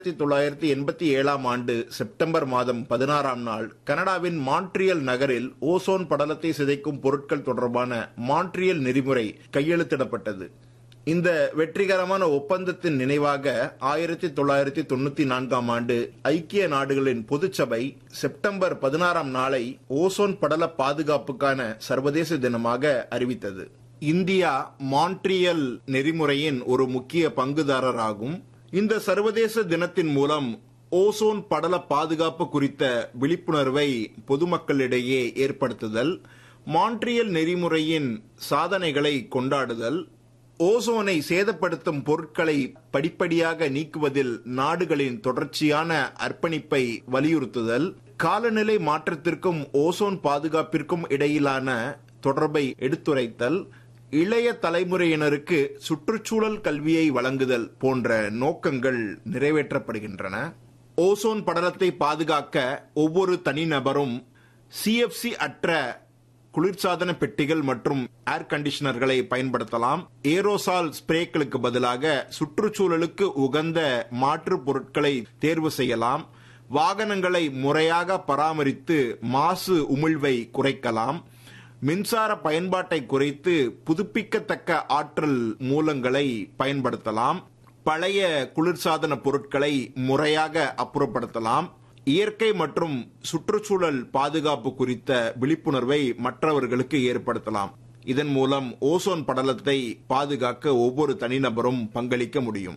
ஆயிரத்தி தொள்ளாயிரத்தி எண்பத்தி ஏழாம் ஆண்டு செப்டம்பர் மாதம் பதினாறாம் நாள் கனடாவின் மான்ட்ரியல் நகரில் ஓசோன் படலத்தை சிதைக்கும் பொருட்கள் தொடர்பான மான்ட்ரியல் நெறிமுறை கையெழுத்திடப்பட்டது இந்த வெற்றிகரமான ஒப்பந்தத்தின் நினைவாக ஆயிரத்தி தொள்ளாயிரத்தி தொண்ணூத்தி நான்காம் ஆண்டு ஐக்கிய நாடுகளின் பொதுச்சபை செப்டம்பர் பதினாறாம் நாளை ஓசோன் படல பாதுகாப்புக்கான சர்வதேச தினமாக அறிவித்தது இந்தியா மான்ட்ரியல் நெறிமுறையின் ஒரு முக்கிய பங்குதாரராகும் இந்த சர்வதேச தினத்தின் மூலம் ஓசோன் படல பாதுகாப்பு குறித்த விழிப்புணர்வை பொதுமக்களிடையே ஏற்படுத்துதல் மான்ட்ரியல் நெறிமுறையின் சாதனைகளை கொண்டாடுதல் ஓசோனை சேதப்படுத்தும் பொருட்களை படிப்படியாக நீக்குவதில் நாடுகளின் தொடர்ச்சியான அர்ப்பணிப்பை வலியுறுத்துதல் காலநிலை மாற்றத்திற்கும் ஓசோன் பாதுகாப்பிற்கும் இடையிலான தொடர்பை எடுத்துரைத்தல் இளைய தலைமுறையினருக்கு சுற்றுச்சூழல் கல்வியை வழங்குதல் போன்ற நோக்கங்கள் நிறைவேற்றப்படுகின்றன ஓசோன் படலத்தை பாதுகாக்க ஒவ்வொரு தனிநபரும் சிஎஃப்சி அற்ற குளிர்சாதன பெட்டிகள் மற்றும் ஏர் கண்டிஷனர்களை பயன்படுத்தலாம் ஏரோசால் ஸ்ப்ரேக்களுக்கு பதிலாக சுற்றுச்சூழலுக்கு உகந்த மாற்று பொருட்களை தேர்வு செய்யலாம் வாகனங்களை முறையாக பராமரித்து மாசு உமிழ்வை குறைக்கலாம் மின்சார பயன்பாட்டை குறைத்து புதுப்பிக்கத்தக்க ஆற்றல் மூலங்களை பயன்படுத்தலாம் பழைய குளிர்சாதன பொருட்களை முறையாக அப்புறப்படுத்தலாம் இயற்கை மற்றும் சுற்றுச்சூழல் பாதுகாப்பு குறித்த விழிப்புணர்வை மற்றவர்களுக்கு ஏற்படுத்தலாம் இதன் மூலம் ஓசோன் படலத்தை பாதுகாக்க ஒவ்வொரு தனிநபரும் பங்களிக்க முடியும்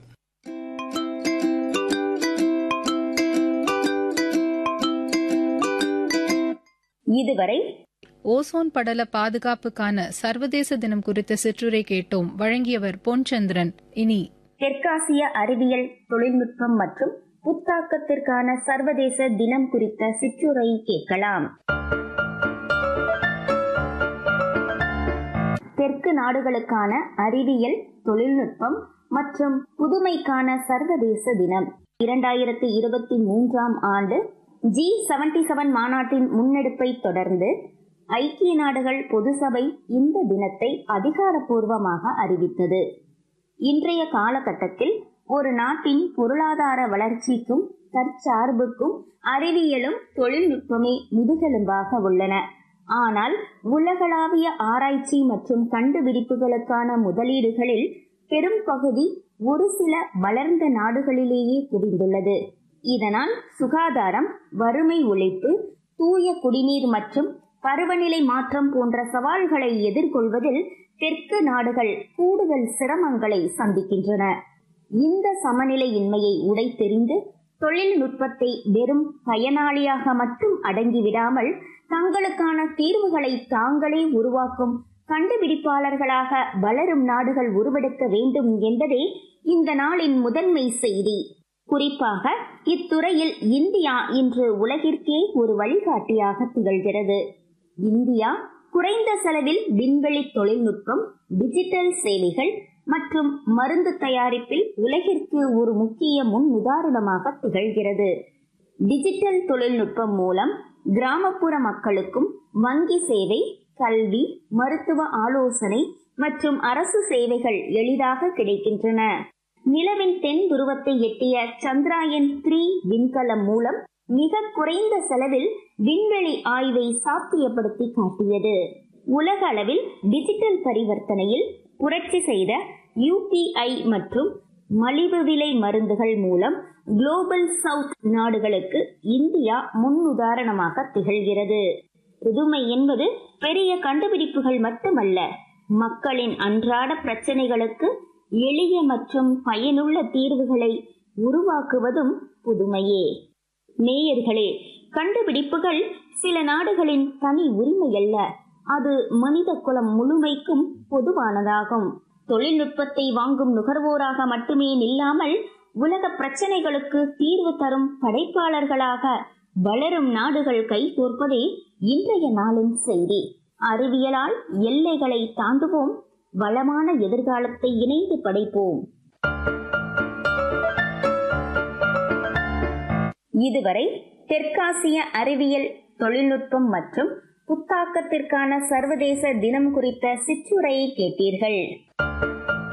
இதுவரை ஓசோன் படல பாதுகாப்புக்கான சர்வதேச தினம் குறித்த சிற்றுரை கேட்டோம் வழங்கியவர் பொன்சந்திரன் இனி தெற்காசிய அறிவியல் தொழில்நுட்பம் மற்றும் புத்தாக்கத்திற்கான சர்வதேச தினம் குறித்த சிற்றுரை கேட்கலாம் தெற்கு நாடுகளுக்கான அறிவியல் தொழில்நுட்பம் மற்றும் புதுமைக்கான சர்வதேச தினம் இரண்டாயிரத்தி இருபத்தி மூன்றாம் ஆண்டு ஜி செவன்டி செவன் மாநாட்டின் முன்னெடுப்பை தொடர்ந்து ஐக்கிய நாடுகள் பொதுசபை இந்த தினத்தை அதிகாரப்பூர்வமாக அறிவித்தது இன்றைய காலகட்டத்தில் ஒரு நாட்டின் பொருளாதார வளர்ச்சிக்கும் தற்சார்புக்கும் அறிவியலும் தொழில்நுட்பமே முதுகெலும்பாக உள்ளன ஆனால் உலகளாவிய ஆராய்ச்சி மற்றும் கண்டுபிடிப்புகளுக்கான முதலீடுகளில் பெரும் பகுதி ஒரு சில வளர்ந்த நாடுகளிலேயே குவிந்துள்ளது இதனால் சுகாதாரம் வறுமை ஒழிப்பு தூய குடிநீர் மற்றும் பருவநிலை மாற்றம் போன்ற சவால்களை எதிர்கொள்வதில் தெற்கு நாடுகள் கூடுதல் சிரமங்களை சந்திக்கின்றன இந்த சமநிலையின்மையை உடைத்தெறிந்து தொழில்நுட்பத்தை வெறும் பயனாளியாக மட்டும் அடங்கிவிடாமல் தங்களுக்கான தீர்வுகளை தாங்களே உருவாக்கும் கண்டுபிடிப்பாளர்களாக வளரும் நாடுகள் உருவெடுக்க வேண்டும் என்பதே இந்த நாளின் முதன்மை செய்தி குறிப்பாக இத்துறையில் இந்தியா இன்று உலகிற்கே ஒரு வழிகாட்டியாக திகழ்கிறது இந்தியா குறைந்த செலவில் விண்வெளி தொழில்நுட்பம் டிஜிட்டல் சேவைகள் மற்றும் மருந்து தயாரிப்பில் உலகிற்கு ஒரு முக்கிய முன் உதாரணமாக திகழ்கிறது டிஜிட்டல் தொழில்நுட்பம் மூலம் கிராமப்புற மக்களுக்கும் வங்கி சேவை கல்வி மருத்துவ ஆலோசனை மற்றும் அரசு சேவைகள் எளிதாக கிடைக்கின்றன நிலவின் தென் துருவத்தை எட்டிய சந்திராயன் த்ரீ விண்கலம் மூலம் மிக குறைந்த செலவில் விண்வெளி ஆய்வை சாத்தியப்படுத்தி காட்டியது உலக அளவில் டிஜிட்டல் பரிவர்த்தனையில் புரட்சி செய்த யூபிஐ மற்றும் மலிவு விலை மருந்துகள் மூலம் குளோபல் சவுத் நாடுகளுக்கு இந்தியா முன்னுதாரணமாக திகழ்கிறது புதுமை என்பது பெரிய கண்டுபிடிப்புகள் மட்டுமல்ல மக்களின் அன்றாட பிரச்சனைகளுக்கு எளிய மற்றும் பயனுள்ள தீர்வுகளை உருவாக்குவதும் புதுமையே நேயர்களே கண்டுபிடிப்புகள் சில நாடுகளின் தனி உரிமை அல்ல அது மனித குலம் முழுமைக்கும் பொதுவானதாகும் தொழில்நுட்பத்தை வாங்கும் நுகர்வோராக மட்டுமே நில்லாமல் உலக பிரச்சனைகளுக்கு தீர்வு தரும் படைப்பாளர்களாக வளரும் நாடுகள் கைகோர்ப்பதே இன்றைய நாளின் செய்தி அறிவியலால் எல்லைகளை தாண்டுவோம் வளமான எதிர்காலத்தை இணைந்து படைப்போம் இதுவரை தெற்காசிய அறிவியல் தொழில்நுட்பம் மற்றும் புத்தாக்கத்திற்கான சர்வதேச தினம் குறித்த சிற்றுரையை கேட்டீர்கள்